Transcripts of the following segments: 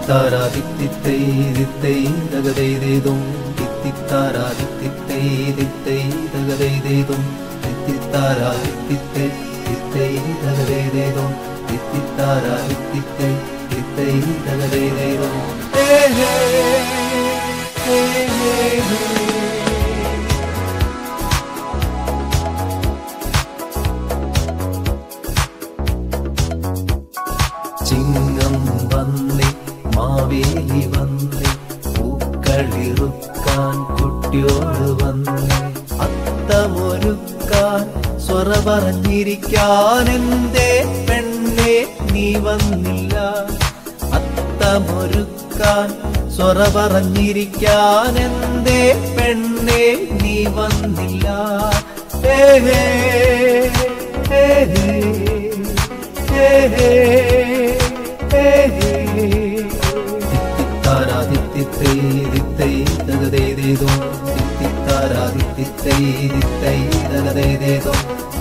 തിത്തിത്താരാ തിത്തിത്തൈ തിത്തൈ തകതൈതേതും തിത്തിത്താരാ തിത്തിത്തൈ തിത്തൈ തകതൈതേതും തിത്തിത്താരാ തിത്തിത്തൈ തിത്തൈ തകതൈതേതും തിത്തിത്താരാ തിത്തിത്തൈ തിത്തൈ തകതൈതേതും ഹേ ഹേ ഹേ ഹേ ഹേ ചിങ്ങം വന്നി മാവേലി വന്നി പൂക്കളിറുക്കാൻ കുട്ടിയോട് വന്നി അത്തമൊരുക്കാൻ സ്വറ പറഞ്ഞിരിക്കാൻ എന്തേ പെണ്ണെ നീ വന്നില്ല അത്തമൊരുക്കാൻ സ്വറ പറഞ്ഞിരിക്കാൻ എന്തേ പെണ്ണെ നീ വന്നില്ല ഹേ ഹേ ഹേ ഹേ തിത്തിത്താരാദിത്തിത്തൈ ദിത്തൈ തകതേതേതോ തിത്തിത്താരാദിത്തിത്തൈ ദിത്തൈ തകതേതേതോ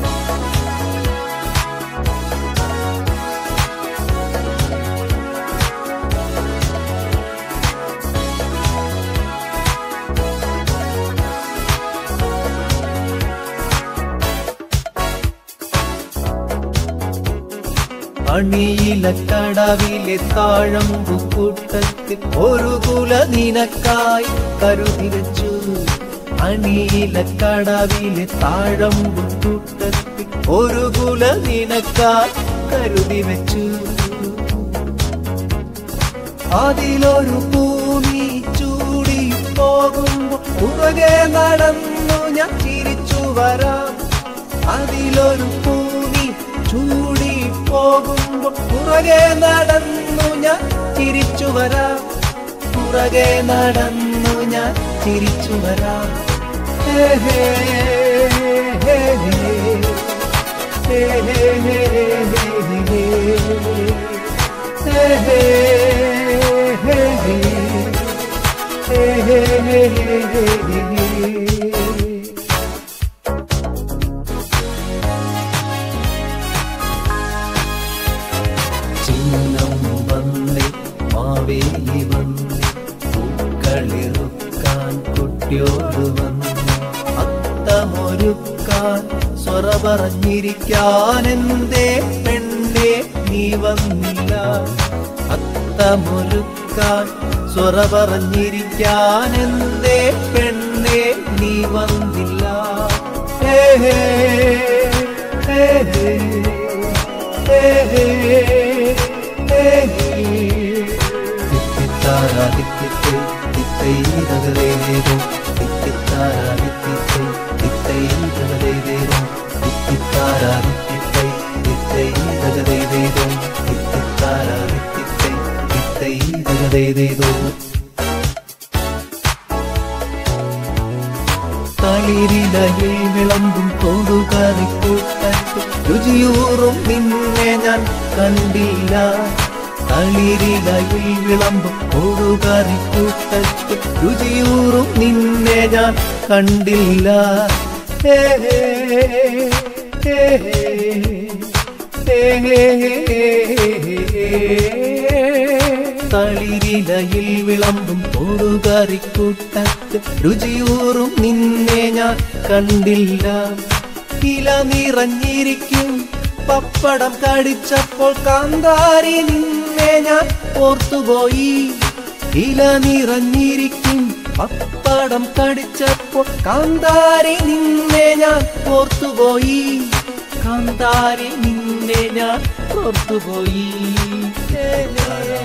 അണിയിലക്കടവിലെ താഴമ്പു കൂട്ടത്തിൽ ഒരു കുല നിനക്കായി കരുതി വെച്ചു അണിയിലക്കടവിലെ താഴമ്പു കൂട്ടത്തിൽ ഒരു കുല നിനക്കായി കരുതി വെച്ചു അതിലൊരു പൂമി ചൂടി പോകുമ്പോൾ പുറകെ നടന്നു ഞാൻ ചിരിച്ചു വരാം അതിലൊരു പൂമി ചൂടി പോകുമ്പോൾ പുറകെ നടന്നു ഞാൻ ചിരിച്ചു വരാം പുറകെ നടന്നു ഞാൻ ചിരിച്ചു വരാം ഹേ ഹേ ഹേ ഹേ ഹേ ഹേ ഹേ ഹേ ഹേ ഹേ ചിഹ്നം വന്നി മാവേലി വന്നി പൂക്കളിറുക്കാൻ കുട്ടിയോട് വന്നു അത്തമൊരുക്കാൻ സ്വറ പറഞ്ഞിരിക്കാൻ എന്തേ പെണ്ണെ നീ വന്നില്ല അത്തമൊരുക്കാൻ സ്വറ പറഞ്ഞിരിക്കാൻ എന്തേ പെണ്ണെ നീ വന്നില്ല ഹേ ഹേ ഹേ ഹേ ഹേ ഹേ ഹേ ഹേ തിത്തിത്താരാ തിത്തിത്തൈ തിത്തൈ തകതേതേതോ തിത്തിത്താരാ തിത്തിത്തൈ തിത്തൈ തകതേതേതോ തിത്തിത്താരാ തിത്തിത്തൈ തിത്തൈ തകതേതേതോ തിത്തിത്താരാ തിത്തിത്തൈ തിത്തൈ തകതേതേതോ തളിരിലയിൽ വിളമ്പും തോടുകറിക്കൂട്ടത്ത് രുചിയൂറും നിന്നെ ഞാൻ കണ്ടില്ല തളിരിലയിൽ വിളമ്പും തോടുകറിക്കൂട്ടത്ത് രുചിയൂറും നിന്നെ ഞാൻ കണ്ടില്ല ഹേ ഹേ ഹേ ഹേ ഹേ ഹേ തളിരിലയിൽ വിളമ്പും തോടുകറിക്കൂട്ടത്ത് രുചിയൂറും നിന്നെ ഞാൻ കണ്ടില്ല ഇല നിറഞ്ഞിരിക്കും പപ്പടം കടിച്ചപ്പോൾ കാന്താരി നിന്നെ ഞാൻ ഓർത്തുപോയി ഇല നിറഞ്ഞിരിക്കും പപ്പടം കടിച്ചപ്പോൾ കാന്താരി നിന്നെ ഞാൻ ഓർത്തുപോയി കാന്താരി നിന്നെ ഞാൻ ഓർത്തുപോയി ഹേ, ഹേ.